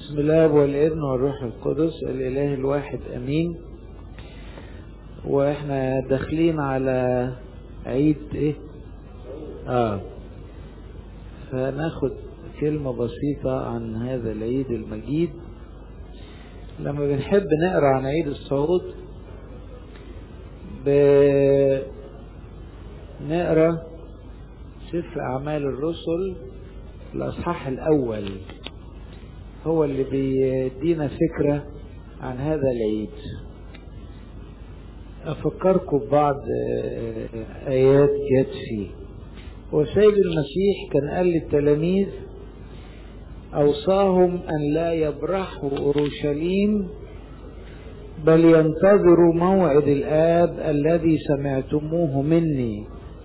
بسم الله والابن والروح القدس الاله الواحد امين واحنا داخلين على عيد ايه اه فناخد كلمة بسيطة عن هذا العيد المجيد لما بنحب نقرا عن عيد الصعود بنقرا سفر اعمال الرسل الاصحاح الاول هو اللي بيدينا فكرة عن هذا العيد أفكركم ببعض آيات جت فيه وسيد المسيح كان قال للتلاميذ أوصاهم أن لا يبرحوا أورشليم بل ينتظروا موعد الآب الذي سمعتموه مني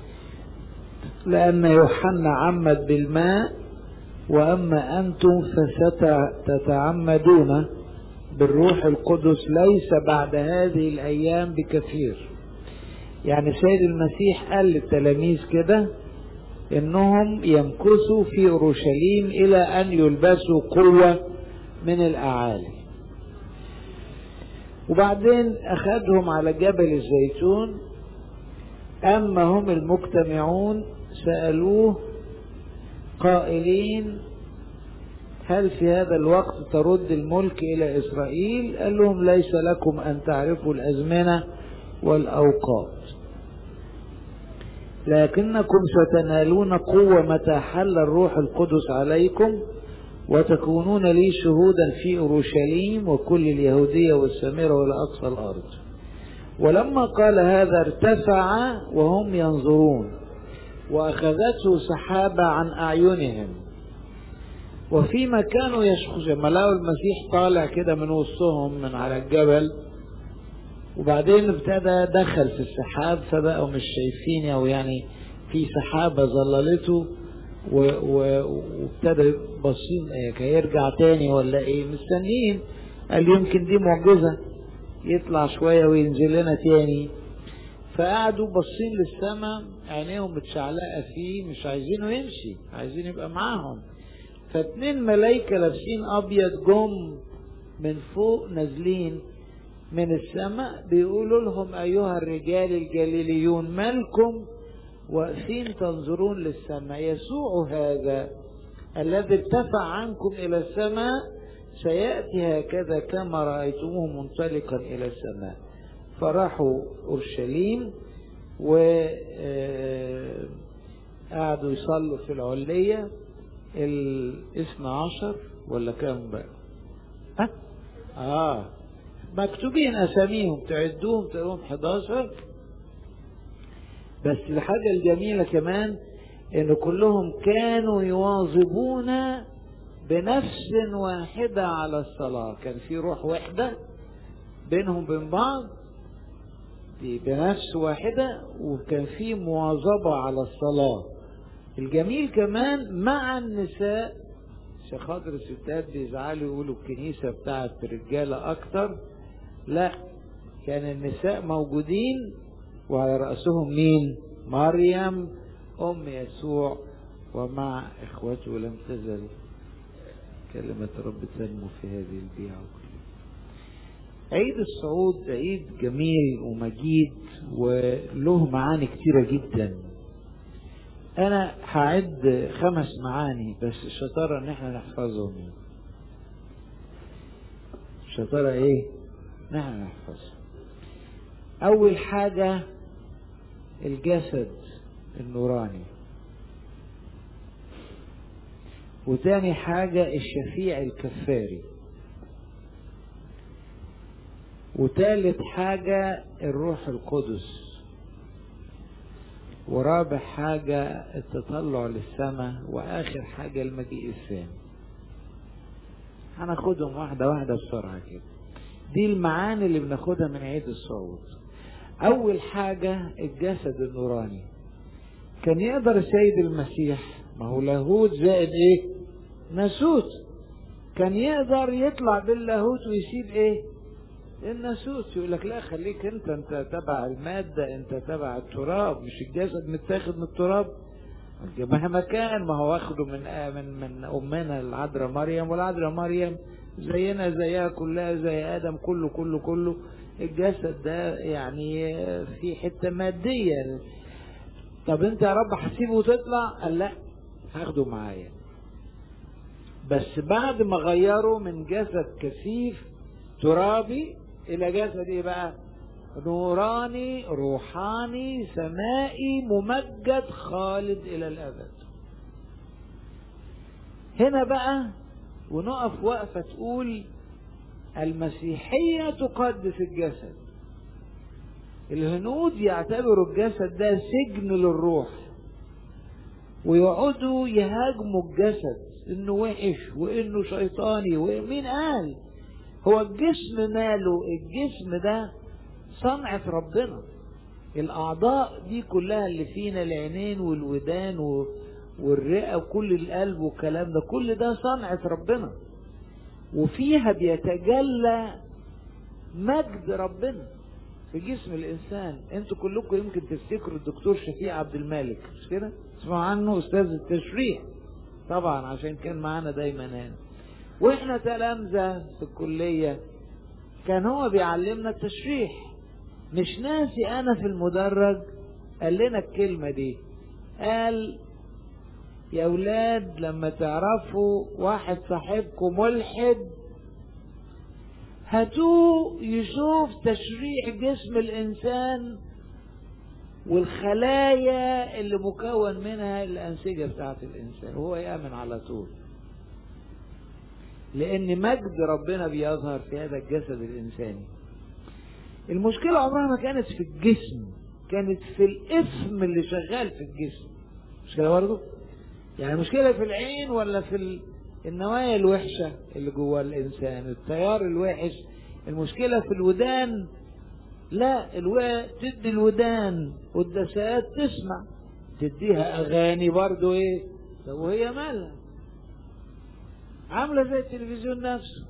لأن يوحنا عمد بالماء وأما أنتم فستتعمدون بالروح القدس ليس بعد هذه الأيام بكثير يعني سيد المسيح قال للتلاميذ كده إنهم يمكثوا في أورشليم إلى أن يلبسوا قوة من الأعالي وبعدين أخذهم على جبل الزيتون أما هم المجتمعون سألوه قائلين هل في هذا الوقت ترد الملك إلى إسرائيل قال لهم ليس لكم أن تعرفوا الأزمنة والأوقات لكنكم ستنالون قوة متى حل الروح القدس عليكم وتكونون لي شهودا في أورشليم وكل اليهودية والسامرة وإلى أقصى الأرض ولما قال هذا ارتفع وهم ينظرون وأخذته سحابة عن أعينهم وفيما كانوا يشخصون لما لقوا المسيح طالع كده من وسطهم من على الجبل وبعدين ابتدى دخل في السحاب فبقوا مش شايفين أو يعني في سحابة ظللته وابتدى باصين ايه هيرجع تاني ولا ايه مستنيين قال يمكن دي معجزة يطلع شوية وينزل لنا تاني فقعدوا باصين للسماء عينيهم متشعلقه فيه مش عايزينه يمشي عايزين يبقى معاهم فاتنين ملايكة لابسين ابيض جم من فوق نازلين من السماء بيقولوا لهم ايها الرجال الجليليون مالكم واقفين تنظرون للسماء يسوع هذا الذي ارتفع عنكم الى السماء سياتي هكذا كما رايتموه منطلقا الى السماء فراحوا أورشليم وقعدوا يصلوا في العلية الاثنى عشر ولا كام بقى ها اه مكتوبين اساميهم تعدوهم تقولهم 11 بس الحاجة الجميلة كمان ان كلهم كانوا يواظبون بنفس واحدة على الصلاة كان في روح واحدة بينهم وبين بعض بنفس واحدة وكان في مواظبة على الصلاة الجميل كمان مع النساء عشان خاطر الستات بيزعلوا يقولوا الكنيسة بتاعت رجالة أكتر لا كان النساء موجودين وعلى رأسهم مين مريم أم يسوع ومع إخوته لم تزل كلمة رب تنمو في هذه البيعة عيد الصعود عيد جميل ومجيد وله معاني كتيرة جدا انا هعد خمس معاني بس الشطارة ان احنا نحفظهم الشطارة ايه نحن نحفظهم اول حاجة الجسد النوراني وتاني حاجة الشفيع الكفاري وتالت حاجة الروح القدس ورابع حاجة التطلع للسماء وآخر حاجة المجيء الثاني هناخدهم واحدة واحدة بسرعة كده دي المعاني اللي بناخدها من عيد الصعود أول حاجة الجسد النوراني كان يقدر السيد المسيح ما هو لاهوت زائد ايه ناسوت كان يقدر يطلع باللاهوت ويسيب ايه الناسوس يقول لك لا خليك انت انت تبع المادة انت تبع التراب مش الجسد متاخد من التراب مهما كان ما هو واخده من من من امنا العذراء مريم والعذراء مريم زينا زيها كلها زي ادم كله كله كله الجسد ده يعني في حته ماديه طب انت يا رب هسيبه وتطلع قال لا هاخده معايا بس بعد ما غيره من جسد كثيف ترابي الى جسد ايه بقى نوراني روحاني سمائي ممجد خالد الى الابد هنا بقى ونقف وقفه تقول المسيحيه تقدس الجسد الهنود يعتبروا الجسد ده سجن للروح ويقعدوا يهاجموا الجسد انه وحش وانه شيطاني ومين قال هو الجسم ماله الجسم ده صنعة ربنا الأعضاء دي كلها اللي فينا العينين والودان والرئة وكل القلب والكلام ده كل ده صنعة ربنا وفيها بيتجلى مجد ربنا في جسم الإنسان انتوا كلكم يمكن تفتكروا الدكتور شفيع عبد المالك مش كده؟ تسمعوا عنه أستاذ التشريح طبعا عشان كان معانا دايما هنا واحنا تلامذة في الكلية كان هو بيعلمنا التشريح مش ناسي انا في المدرج قال لنا الكلمة دي قال يا ولاد لما تعرفوا واحد صاحبكم ملحد هاتوه يشوف تشريح جسم الانسان والخلايا اللي مكون منها الانسجه بتاعت الانسان وهو يامن على طول لان مجد ربنا بيظهر في هذا الجسد الانساني المشكله عمرها ما كانت في الجسم كانت في الاسم اللي شغال في الجسم مش كده برضه يعني المشكله في العين ولا في النوايا الوحشه اللي جوه الانسان التيار الوحش المشكله في الودان لا الو... تدي الودان والدسات تسمع تديها اغاني برضو ايه طب وهي مالها عامله زي التلفزيون نفسه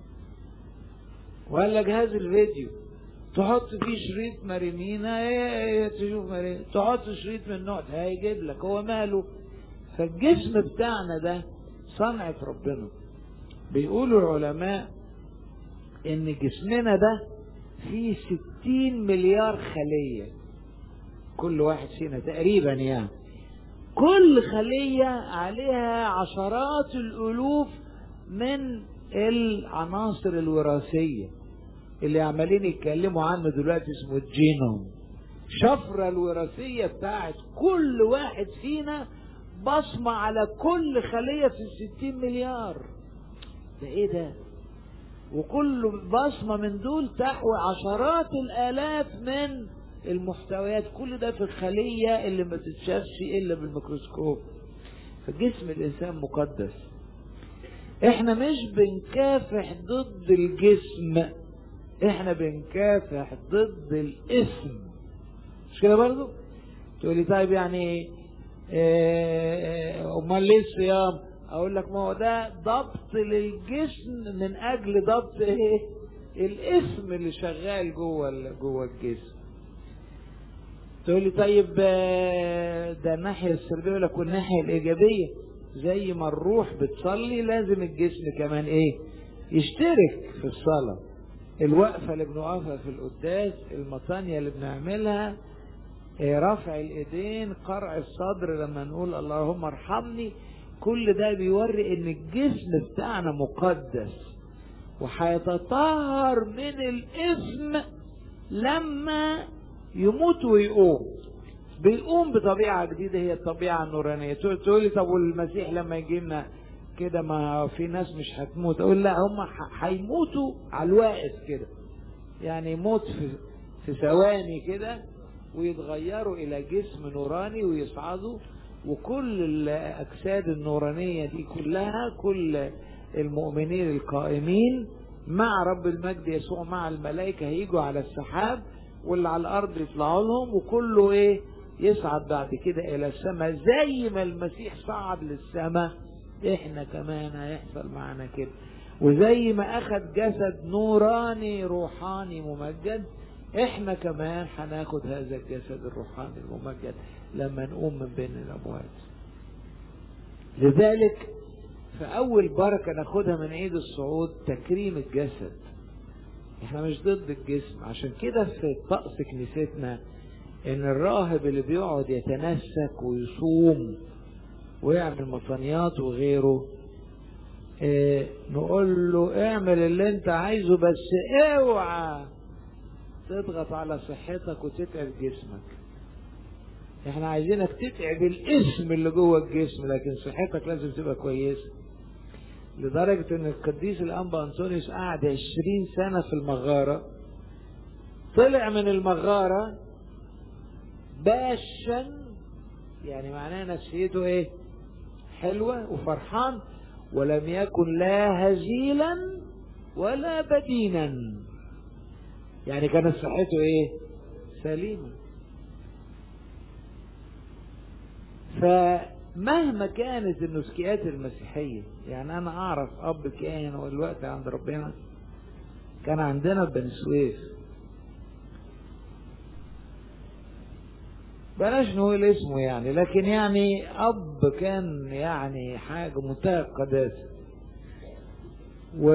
ولا جهاز الفيديو تحط فيه شريط مارينينا ايه تشوف مارينينا تحط شريط من النوع ده هيجيب لك هو ماله فالجسم بتاعنا ده صنعة ربنا بيقولوا العلماء ان جسمنا ده فيه ستين مليار خلية كل واحد فينا تقريبا يعني كل خلية عليها عشرات الألوف من العناصر الوراثية اللي عمالين يتكلموا عنه دلوقتي اسمه الجينوم شفرة الوراثية بتاعت كل واحد فينا بصمة على كل خلية في الستين مليار ده ايه ده وكل بصمة من دول تحوي عشرات الآلاف من المحتويات كل ده في الخلية اللي ما تتشافش إلا بالميكروسكوب فجسم الإنسان مقدس احنا مش بنكافح ضد الجسم احنا بنكافح ضد الاسم مش كده برضو تقولي طيب يعني امال ليه الصيام اقول لك ما هو ده ضبط للجسم من اجل ضبط ايه الاسم اللي شغال جوه جوه الجسم تقول لي طيب ده الناحيه السلبيه يقول لك والناحيه الايجابيه زي ما الروح بتصلي لازم الجسم كمان ايه يشترك في الصلاه الوقفه اللي بنوقفها في القداس المطانيه اللي بنعملها رفع الايدين قرع الصدر لما نقول اللهم ارحمني كل ده بيوري ان الجسم بتاعنا مقدس وهيتطهر من الاسم لما يموت ويقوم بيقوم بطبيعة جديدة هي الطبيعة النورانية تقولي طب والمسيح لما يجي لنا كده ما في ناس مش هتموت اقول لا هم هيموتوا على الواقف كده يعني يموت في في ثواني كده ويتغيروا الى جسم نوراني ويصعدوا وكل الاجساد النورانيه دي كلها كل المؤمنين القائمين مع رب المجد يسوع مع الملائكه هيجوا على السحاب واللي على الارض يطلعوا لهم وكله ايه يصعد بعد كده الى السماء زي ما المسيح صعد للسماء احنا كمان هيحصل معنا كده وزي ما اخذ جسد نوراني روحاني ممجد احنا كمان هناخد هذا الجسد الروحاني الممجد لما نقوم من بين الاموات لذلك فأول بركة ناخدها من عيد الصعود تكريم الجسد احنا مش ضد الجسم عشان كده في طقس كنيستنا ان الراهب اللي بيقعد يتنسك ويصوم ويعمل مطنيات وغيره اه نقول له اعمل اللي انت عايزه بس اوعى تضغط على صحتك وتتعب جسمك احنا عايزينك تتعب الاسم اللي جوه الجسم لكن صحتك لازم تبقى كويسه لدرجة ان القديس الانبا انطونيوس قعد عشرين سنة في المغارة طلع من المغارة باشا يعني معناه نفسيته ايه حلوة وفرحان ولم يكن لا هزيلا ولا بدينا يعني كانت صحته ايه سليمة فمهما كانت النسكيات المسيحية يعني انا اعرف اب كاهن والوقت عند ربنا كان عندنا بن سويف بلاش نقول اسمه يعني لكن يعني اب كان يعني حاجة منتهى القداسة و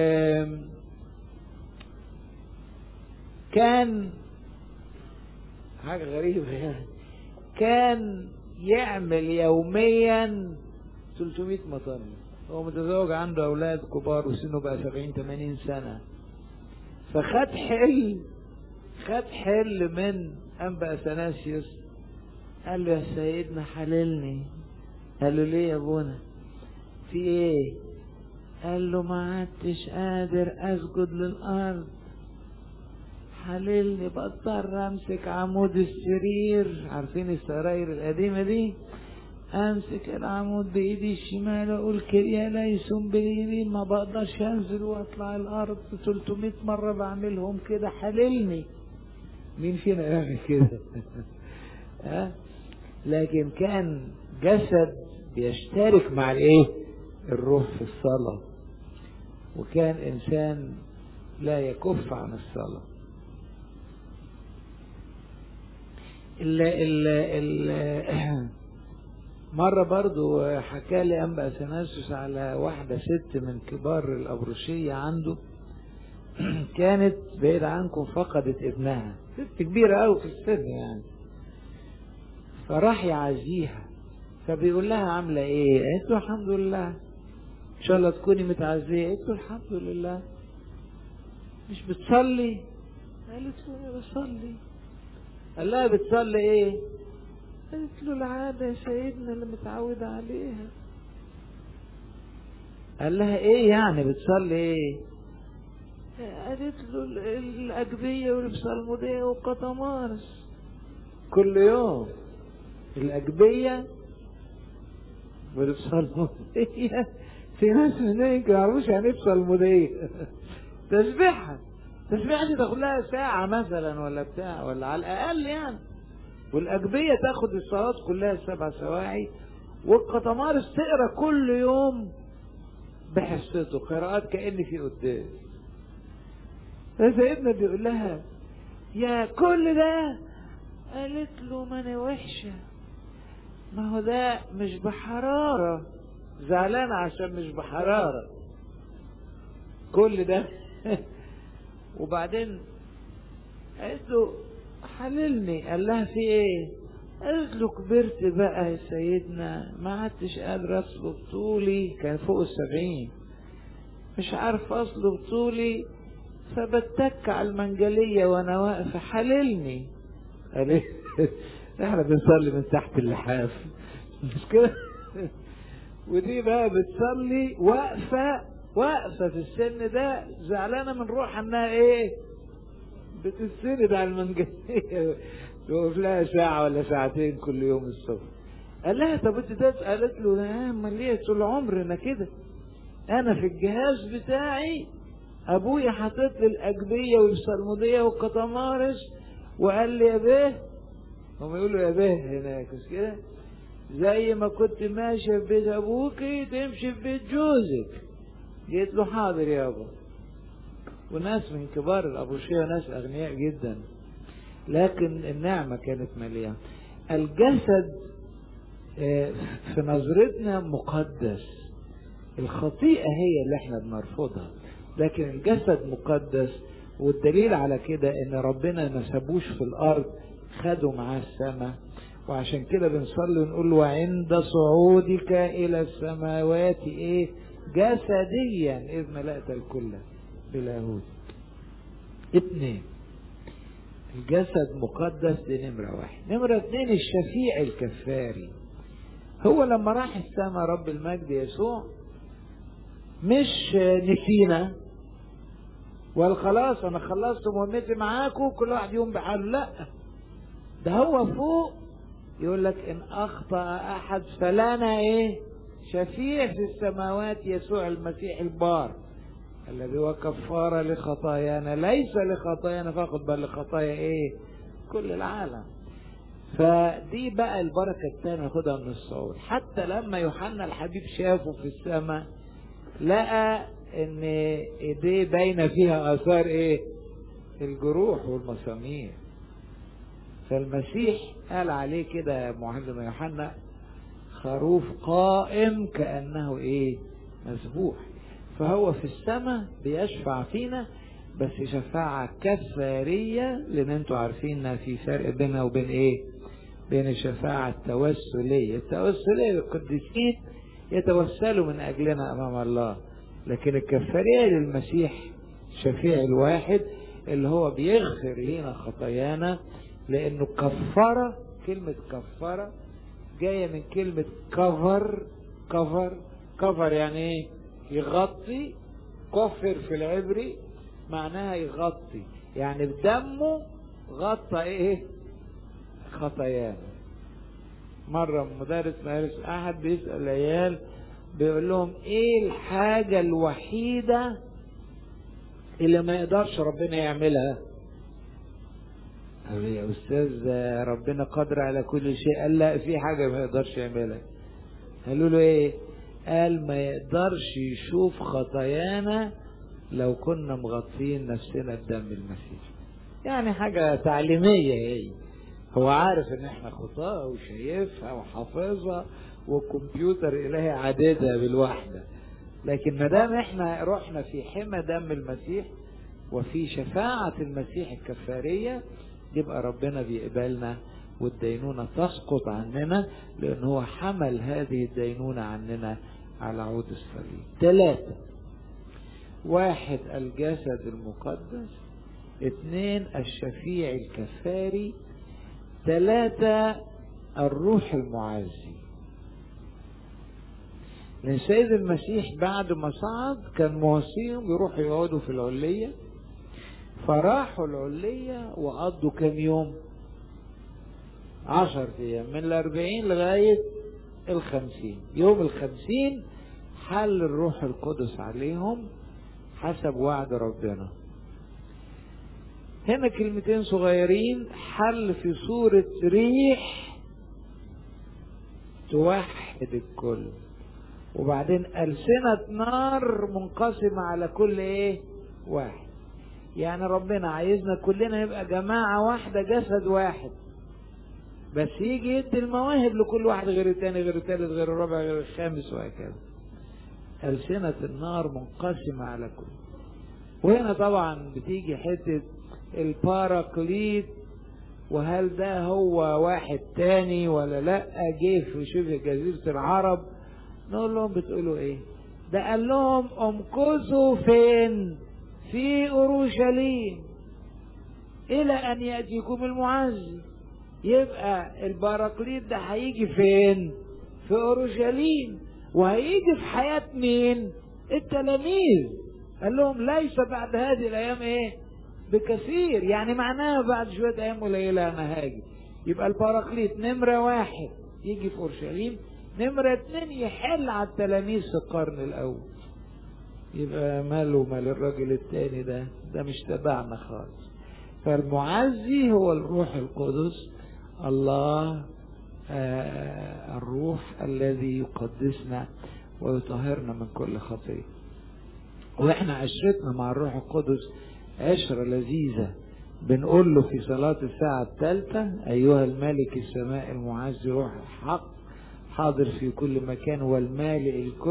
كان حاجة غريبة يعني كان يعمل يوميا 300 مطن هو متزوج عنده أولاد كبار وسنه بقى 70 80 سنة فخد حل خد حل من أنبا أثناسيوس قال له يا سيدنا حللني قال له ليه يا ابونا في ايه قال له ما عدتش قادر اسجد للارض حللني بضطر امسك عمود السرير عارفين السراير القديمة دي امسك العمود بايدي الشمال اقول كريا ليسون باليمين ما بقدرش انزل واطلع الارض 300 مرة بعملهم كده حللني مين فينا يعمل كده ها لكن كان جسد بيشترك مع الايه الروح في الصلاة وكان انسان لا يكف عن الصلاه ال ال ال مرة برضو حكى لي أنبا أثناسوس على واحدة ست من كبار الأبروشية عنده كانت بعيد عنكم فقدت ابنها ست كبيرة أوي في السن يعني فراح يعزيها فبيقول لها عاملة إيه؟ قالت له الحمد لله إن شاء الله تكوني متعزية قالت له الحمد لله مش بتصلي؟ قالت له أنا بصلي قال لها بتصلي ايه قالت له العادة يا سيدنا اللي متعودة عليها قال لها ايه يعني بتصلي ايه قالت له الأجبية والبصلمودية والقطمارس كل يوم الأجبية والبصلمودية في ناس هناك ما يعرفوش يعني ايه بصلمودية تسبيحها تسبيحة دي تاخد لها ساعة مثلا ولا بتاع ولا على الأقل يعني والأجبية تاخد الصلاة كلها سبع سواعي والقطمارس تقرا كل يوم بحصته قراءات كأن في قداس فسيدنا بيقول لها يا كل ده قالت له ما انا وحشة ما هو ده مش بحرارة زعلانة عشان مش بحرارة كل ده وبعدين قالت له حللني قال لها في ايه قالت له كبرت بقى يا سيدنا ما عدتش قادر اصلب طولي كان فوق السبعين مش عارف اصلب طولي فبتك على المنجلية وانا واقفة حللني قال ايه احنا بنصلي من تحت اللحاف مش كده ودي بقى بتصلي واقفة واقفة في السن ده زعلانة من روحها انها ايه بتستند على المنجلية تقف لها ساعة ولا ساعتين كل يوم الصبح قال لها طب انت ده قالت له لا امال ليه طول عمرنا كده انا في الجهاز بتاعي ابويا حاطط لي الاجبيه والصلموديه والقطمارس وقال لي يا بيه هم يقولوا يا بيه هناك مش كده زي ما كنت ماشيه في بيت ابوكي تمشي في بيت جوزك جيت له حاضر يابا وناس من كبار الأبوشية ناس أغنياء جدا لكن النعمة كانت مليانة الجسد في نظرتنا مقدس الخطيئة هي اللي احنا بنرفضها لكن الجسد مقدس والدليل على كده ان ربنا ما سابوش في الارض خدوا معاه السماء وعشان كده بنصلي ونقول وعند صعودك الى السماوات ايه جسديا اذ ملأت الكل باللاهوت اتنين الجسد مقدس دي نمرة واحد نمرة اتنين الشفيع الكفاري هو لما راح السماء رب المجد يسوع مش نسينا وقال خلاص انا خلصت مهمتي معاكم كل واحد يوم بحاله لا ده هو فوق يقول لك ان اخطا احد فلنا ايه شفيع في السماوات يسوع المسيح البار الذي هو كفاره لخطايانا ليس لخطايانا فقط بل لخطايا ايه كل العالم فدي بقى البركه الثانيه ناخدها من الصعود حتى لما يوحنا الحبيب شافه في السماء لقى ان ايديه باينه فيها اثار ايه الجروح والمسامير فالمسيح قال عليه كده معلم يوحنا خروف قائم كانه ايه مذبوح فهو في السماء بيشفع فينا بس شفاعة كفارية لأن انتوا عارفين ان في فرق بينها وبين ايه بين الشفاعة التوسلية التوسلية القديسين يتوسلوا من أجلنا أمام الله لكن الكفارية للمسيح شفيع الواحد اللي هو بيغفر لنا خطايانا لأنه كفارة كلمة كفارة جاية من كلمة كفر كفر كفر يعني ايه يغطي كفر في العبري معناها يغطي يعني بدمه غطى ايه خطايانا مرة مدرس مدرس أحد بيسأل العيال بيقول لهم إيه الحاجة الوحيدة اللي ما يقدرش ربنا يعملها؟ قالوا يا أستاذ ربنا قادر على كل شيء قال لا في حاجة ما يقدرش يعملها قالوا له إيه؟ قال ما يقدرش يشوف خطايانا لو كنا مغطين نفسنا بدم المسيح يعني حاجة تعليمية هي هو عارف ان احنا خطاة وشايفها وحافظها والكمبيوتر الهي عددها بالوحدة لكن ما دام احنا رحنا في حمى دم المسيح وفي شفاعة المسيح الكفارية يبقى ربنا بيقبلنا والدينونة تسقط عننا لأن هو حمل هذه الدينونة عننا على عود الصليب ثلاثة واحد الجسد المقدس اثنين الشفيع الكفاري ثلاثة الروح المعزي لأن سيد المسيح بعد ما صعد كان موصيهم يروحوا يقعدوا في العلية فراحوا العلية وقضوا كام يوم عشر أيام من الأربعين لغاية الخمسين يوم الخمسين حل الروح القدس عليهم حسب وعد ربنا هنا كلمتين صغيرين حل في صورة ريح توحد الكل وبعدين ألسنة نار منقسمة على كل ايه واحد يعني ربنا عايزنا كلنا يبقى جماعة واحدة جسد واحد بس يجي يدي المواهب لكل واحد غير التاني غير التالت غير الرابع غير الخامس وهكذا ألسنة النار منقسمة على كل وهنا طبعا بتيجي حتة الباراكليت وهل ده هو واحد تاني ولا لا جه في شبه جزيرة العرب نقول لهم بتقولوا ايه ده قال لهم امكثوا فين في اورشليم الى ان ياتيكم المعز يبقى الباراكليت ده هيجي فين في اورشليم وهيجي في حياة مين التلاميذ قال لهم ليس بعد هذه الايام ايه بكثير يعني معناها بعد شوية ايام قليلة انا هاجي يبقى الباراكليت نمرة واحد يجي في اورشليم نمرة اتنين يحل على التلاميذ في القرن الاول يبقى ماله مال الراجل التاني ده ده مش تبعنا خالص فالمعزي هو الروح القدس الله آه الروح الذي يقدسنا ويطهرنا من كل خطية واحنا عشرتنا مع الروح القدس عشرة لذيذة بنقول له في صلاة الساعة الثالثة أيها الملك السماء المعز روح الحق حاضر في كل مكان والمالئ الكل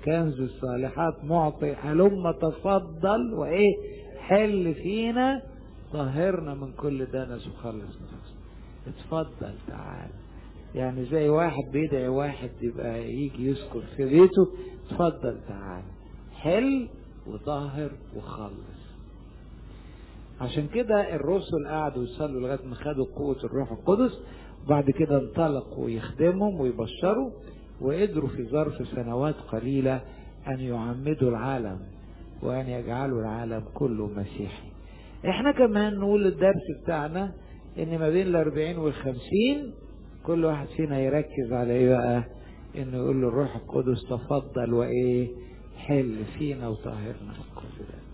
كنز الصالحات معطي هلم تفضل وايه حل فينا طهرنا من كل دنس وخلص نفسنا اتفضل تعال يعني زي واحد بيدعي واحد يبقى يجي يسكن في بيته اتفضل تعال حل وطهر وخلص عشان كده الرسل قعدوا يصلوا لغايه ما خدوا قوه الروح القدس وبعد كده انطلقوا يخدمهم ويبشروا وقدروا في ظرف سنوات قليله ان يعمدوا العالم وان يجعلوا العالم كله مسيحي احنا كمان نقول الدرس بتاعنا ان ما بين الاربعين والخمسين كل واحد فينا يركز على ايه بقى انه يقول له الروح القدس تفضل وايه حل فينا وطهرنا من كل ده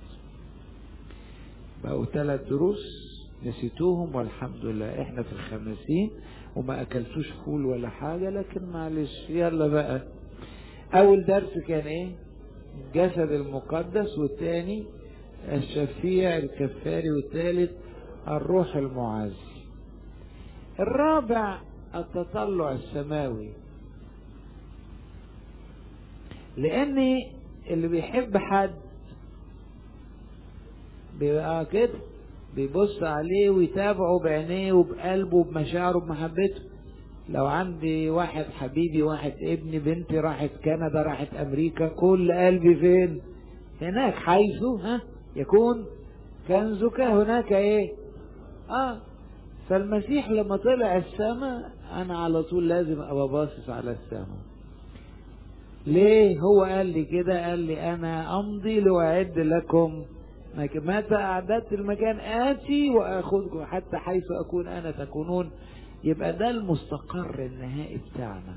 بقوا ثلاث دروس نسيتوهم والحمد لله احنا في الخمسين وما اكلتوش فول ولا حاجة لكن معلش يلا بقى اول درس كان ايه الجسد المقدس والتاني الشفيع الكفاري والثالث الروح المعزي الرابع التطلع السماوي لان اللي بيحب حد بيبقى كده بيبص عليه ويتابعه بعينيه وبقلبه وبمشاعره وبمحبته لو عندي واحد حبيبي واحد ابني بنتي راحت كندا راحت امريكا كل قلبي فين هناك حيث ها يكون كنزك هناك ايه اه فالمسيح لما طلع السماء انا على طول لازم ابقى باصص على السماء ليه هو قال لي كده قال لي انا امضي لاعد لكم متى اعددت المكان اتي واخذكم حتى حيث اكون انا تكونون يبقى ده المستقر النهائي بتاعنا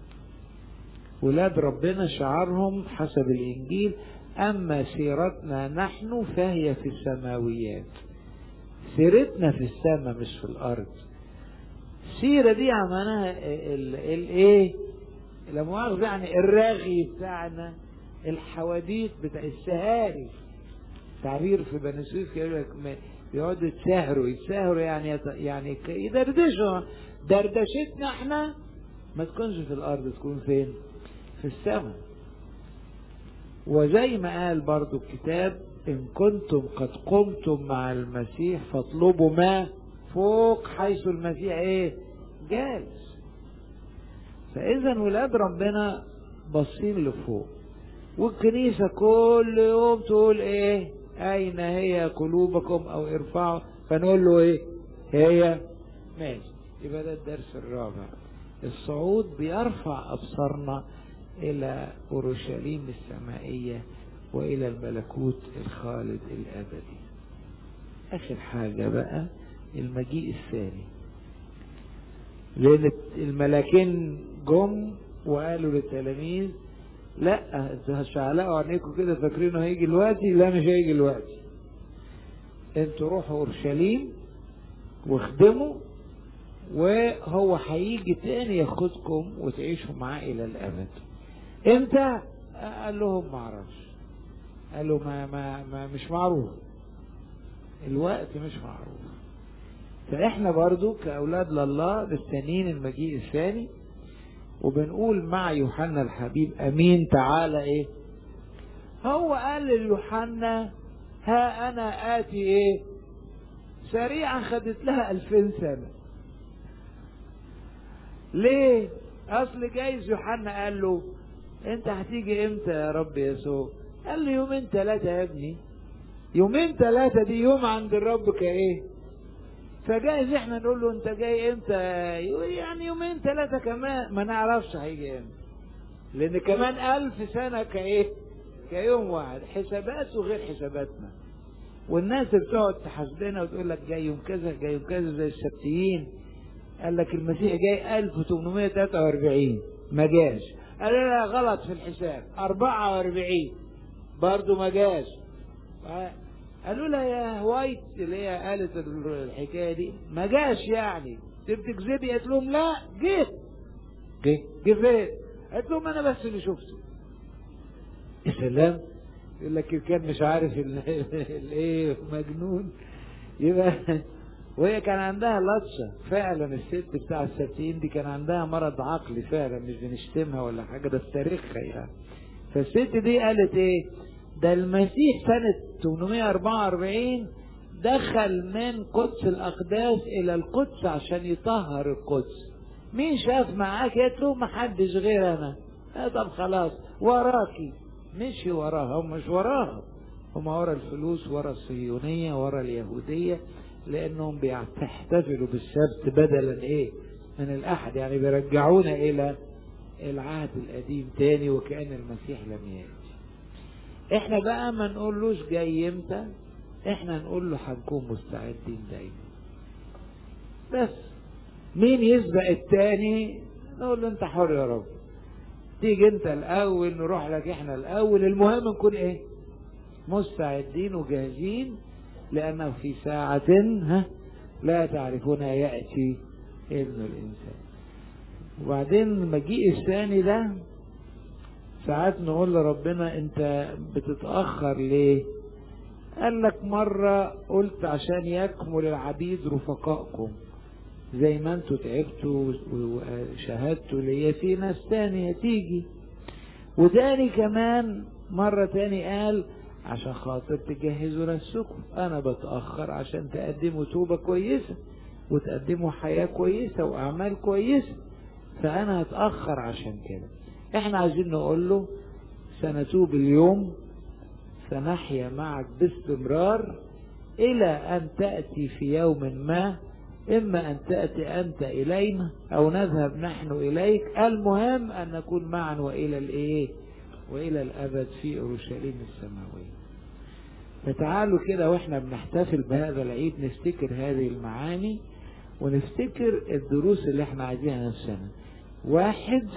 ولاد ربنا شعارهم حسب الانجيل اما سيرتنا نحن فهي في السماويات سيرتنا في السماء مش في الارض السيره دي عملناها الايه لا مؤاخذه يعني الراغي بتاعنا الحواديت بتاع السهاري تعبير في بني سويف يقول لك يقعدوا يتساهروا يتساهروا يعني يعني يدردشوا دردشتنا احنا ما تكونش في الارض تكون فين في السماء وزي ما قال برضو الكتاب ان كنتم قد قمتم مع المسيح فاطلبوا ما فوق حيث المسيح ايه جالس فاذا ولاد ربنا باصين لفوق والكنيسه كل يوم تقول ايه اين هي قلوبكم او ارفعوا فنقول له ايه هي ماشي يبقى ده الدرس الرابع الصعود بيرفع ابصارنا الى اورشليم السمائيه والى الملكوت الخالد الابدي اخر حاجه بقى المجيء الثاني لان الملاكين جم وقالوا للتلاميذ لا انتوا هتشعلقوا عينيكم كده فاكرينه هيجي دلوقتي لا مش هيجي دلوقتي انتوا روحوا اورشليم واخدموا وهو هيجي تاني ياخدكم وتعيشوا معاه الى الابد امتى قال لهم ما اعرفش قالوا ما, ما, ما مش معروف الوقت مش معروف فاحنا برضو كاولاد لله مستنيين المجيء الثاني وبنقول مع يوحنا الحبيب امين تعالى ايه هو قال ليوحنا ها انا اتي ايه سريعا خدت لها الفين سنة ليه اصل جايز يوحنا قال له انت هتيجي امتى يا رب يسوع قال له يومين ثلاثة يا ابني يومين ثلاثة دي يوم عند الرب كايه فجايز احنا نقول له انت جاي امتى يعني يومين ثلاثة كمان ما نعرفش هيجي امتى لان كمان الف سنة كايه كيوم واحد حساباته غير حساباتنا والناس بتقعد تحاسبنا وتقول لك جاي يوم كذا جاي يوم كذا زي السبتيين قال لك المسيح جاي 1843 ما جاش قال لا غلط في الحساب 44 برضه ما جاش قالوا لها يا هوايت اللي هي قالت الحكايه دي ما جاش يعني انت بتكذبي قالت لهم لا جه جه جه فين؟ قالت لهم انا بس اللي شفته يا سلام يقول لك كان مش عارف الايه مجنون يبقى وهي كان عندها لطشه فعلا الست بتاع السبتين دي كان عندها مرض عقلي فعلا مش بنشتمها ولا حاجه ده في تاريخها يعني فالست دي قالت ايه ده المسيح سنة 844 دخل من قدس الأقداس إلى القدس عشان يطهر القدس مين شاف معاك قالت له محدش غير أنا آه طب خلاص وراكي مشي وراها هم مش وراها هم ورا الفلوس ورا الصهيونية ورا اليهودية لأنهم بيحتفلوا بالسبت بدلا إيه من الأحد يعني بيرجعونا إلى العهد القديم تاني وكأن المسيح لم يأتي احنا بقى ما نقولوش جاي امتى احنا نقول له هنكون مستعدين دايما بس مين يسبق التاني نقول له انت حر يا رب تيجي انت الاول نروح لك احنا الاول المهم نكون ايه مستعدين وجاهزين لانه في ساعة ها لا تعرفون يأتي ابن الانسان وبعدين المجيء الثاني ده ساعات نقول لربنا انت بتتأخر ليه قال لك مرة قلت عشان يكمل العبيد رفقائكم زي ما انتوا تعبتوا وشاهدتوا ليا في ناس تانية تيجي وتاني كمان مرة تاني قال عشان خاطر تجهزوا نفسكم انا بتأخر عشان تقدموا توبة كويسة وتقدموا حياة كويسة واعمال كويسة فانا هتأخر عشان كده احنا عايزين نقول له سنتوب اليوم سنحيا معك باستمرار الى ان تأتي في يوم ما اما ان تأتي انت الينا او نذهب نحن اليك المهم ان نكون معا والى الايه والى الابد في اورشليم السماوية فتعالوا كده واحنا بنحتفل بهذا العيد نفتكر هذه المعاني ونفتكر الدروس اللي احنا عايزينها نفسنا واحد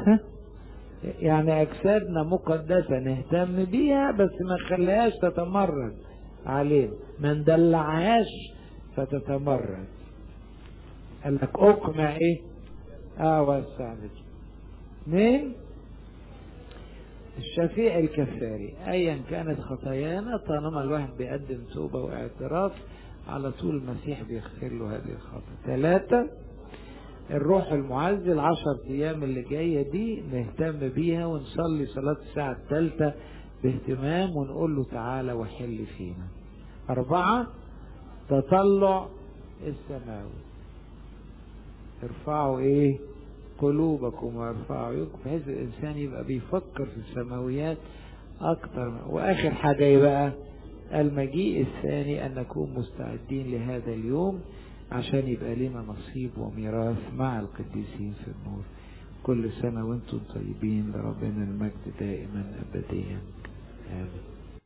يعني اجسادنا مقدسة نهتم بيها بس ما نخليهاش تتمرد علينا ما ندلعهاش فتتمرد قال لك اقمع ايه اه وسع اثنين الشفيع الكفاري ايا كانت خطايانا طالما الواحد بيقدم توبة واعتراف على طول المسيح بيغفر له هذه الخطأ ثلاثة الروح المعز العشر ايام اللي جاية دي نهتم بيها ونصلي صلاة الساعة الثالثة باهتمام ونقول له تعالى وحل فينا اربعة تطلع السماوي ارفعوا ايه قلوبكم وارفعوا عيونكم بحيث الانسان يبقى بيفكر في السماويات اكتر واخر حاجة يبقى المجيء الثاني ان نكون مستعدين لهذا اليوم عشان يبقى لنا نصيب وميراث مع القديسين في النور كل سنة وانتم طيبين لربنا المجد دائما أبديا آمين